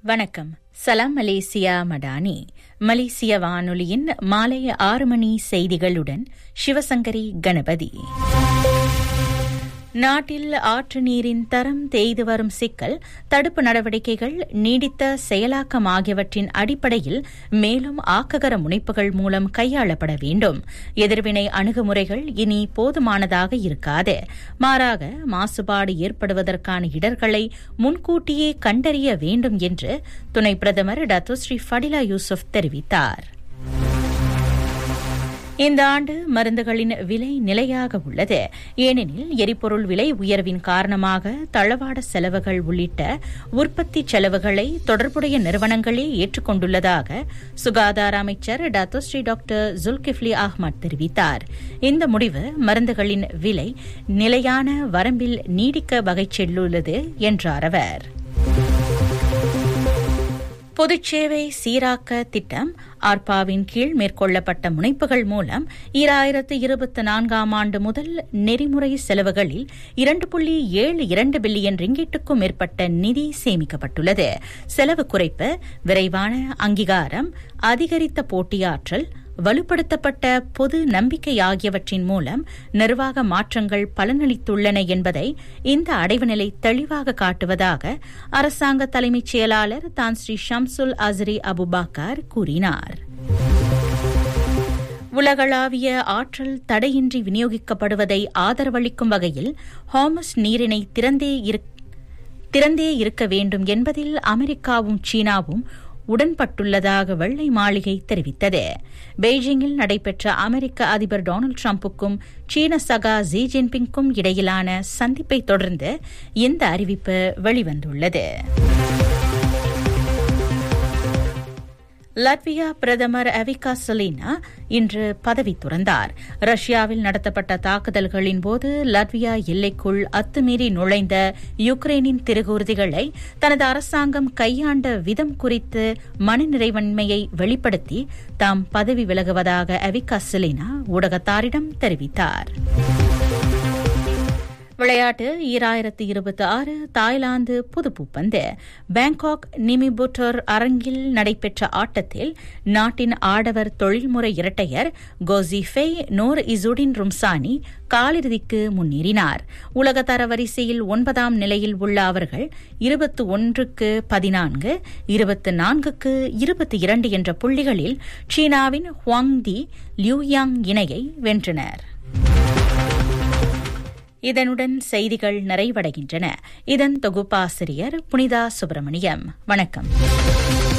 வணக்கம் சலாம் மலேசியா மடானி மலேசிய வானொலியின் மாலை ஆறு மணி செய்திகளுடன் சிவசங்கரி கணபதி நாட்டில் ஆற்று நீரின் தரம் தேய்து வரும் சிக்கல் தடுப்பு நடவடிக்கைகள் நீடித்த செயலாக்கம் ஆகியவற்றின் அடிப்படையில் மேலும் ஆக்ககர முனைப்புகள் மூலம் கையாளப்பட வேண்டும் எதிர்வினை அணுகுமுறைகள் இனி போதுமானதாக இருக்காது மாறாக மாசுபாடு ஏற்படுவதற்கான இடர்களை முன்கூட்டியே கண்டறிய வேண்டும் என்று துணை பிரதமர் டத்துஸ்ரீ ஃபடிலா யூசுப் தெரிவித்தார் இந்த ஆண்டு மருந்துகளின் விலை நிலையாக உள்ளது ஏனெனில் எரிபொருள் விலை உயர்வின் காரணமாக தளவாட செலவுகள் உள்ளிட்ட உற்பத்தி செலவுகளை தொடர்புடைய நிறுவனங்களே ஏற்றுக்கொண்டுள்ளதாக சுகாதார அமைச்சர் டாத்தோஸ்ரீ டாக்டர் ஜுல்கிஃப்லி அஹ்மத் தெரிவித்தார் இந்த முடிவு மருந்துகளின் விலை நிலையான வரம்பில் நீடிக்க வகை செல்லுள்ளது என்றார் அவர் பொதுச்சேவை சீராக்க திட்டம் ஆர்பாவின் கீழ் மேற்கொள்ளப்பட்ட முனைப்புகள் மூலம் ஈராயிரத்து இருபத்தி நான்காம் ஆண்டு முதல் நெறிமுறை செலவுகளில் இரண்டு புள்ளி ஏழு இரண்டு பில்லியன் ரிங்கிட்டுக்கும் மேற்பட்ட நிதி சேமிக்கப்பட்டுள்ளது செலவு குறைப்பு விரைவான அங்கீகாரம் அதிகரித்த போட்டியாற்றல் வலுப்படுத்தப்பட்ட பொது நம்பிக்கை ஆகியவற்றின் மூலம் நிர்வாக மாற்றங்கள் பலனளித்துள்ளன என்பதை இந்த அடைவு நிலை தெளிவாக காட்டுவதாக அரசாங்க தலைமைச் செயலாளர் தான் ஸ்ரீ ஷம்சுல் அஸ்ரி அபுபாக்கர் கூறினார் உலகளாவிய ஆற்றல் தடையின்றி விநியோகிக்கப்படுவதை ஆதரவளிக்கும் வகையில் ஹாமஸ் நீரினை திறந்தே திறந்தே இருக்க வேண்டும் என்பதில் அமெரிக்காவும் சீனாவும் உடன்பட்டுள்ளதாக வெள்ளை மாளிகை தெரிவித்தது பெய்ஜிங்கில் நடைபெற்ற அமெரிக்க அதிபர் டொனால்டு டிரம்புக்கும் சீன சகா ஜி ஜின்பிங்கும் இடையிலான சந்திப்பை தொடர்ந்து இந்த அறிவிப்பு வெளிவந்துள்ளது லட்வியா பிரதமர் அவிகா சலீனா இன்று பதவி துறந்தார் ரஷ்யாவில் நடத்தப்பட்ட தாக்குதல்களின் போது லட்வியா எல்லைக்குள் அத்துமீறி நுழைந்த யுக்ரைனின் திருகூர்திகளை தனது அரசாங்கம் கையாண்ட விதம் குறித்து மனநிறைவன்மையை வெளிப்படுத்தி தாம் பதவி விலகுவதாக அவிகா சலீனா ஊடகத்தாரிடம் தெரிவித்தார் விளையாட்டு ஈராயிரத்து இருபத்தி ஆறு தாய்லாந்து புதுப்பூப்பந்து பாங்காக் நிமிபுட்டர் அரங்கில் நடைபெற்ற ஆட்டத்தில் நாட்டின் ஆடவர் தொழில்முறை இரட்டையர் கோசிஃபே நோர் இசுடின் ரும்சானி காலிறுதிக்கு முன்னேறினார் உலக தரவரிசையில் ஒன்பதாம் நிலையில் உள்ள அவர்கள் இருபத்தி ஒன்றுக்கு பதினான்கு இருபத்தி நான்குக்கு இருபத்தி இரண்டு என்ற புள்ளிகளில் சீனாவின் ஹுவாங்தி லியூயாங் இணையை வென்றனர் இதனுடன் செய்திகள் நிறைவடைகின்றன இதன் தொகுப்பாசிரியர் புனிதா சுப்பிரமணியம் வணக்கம்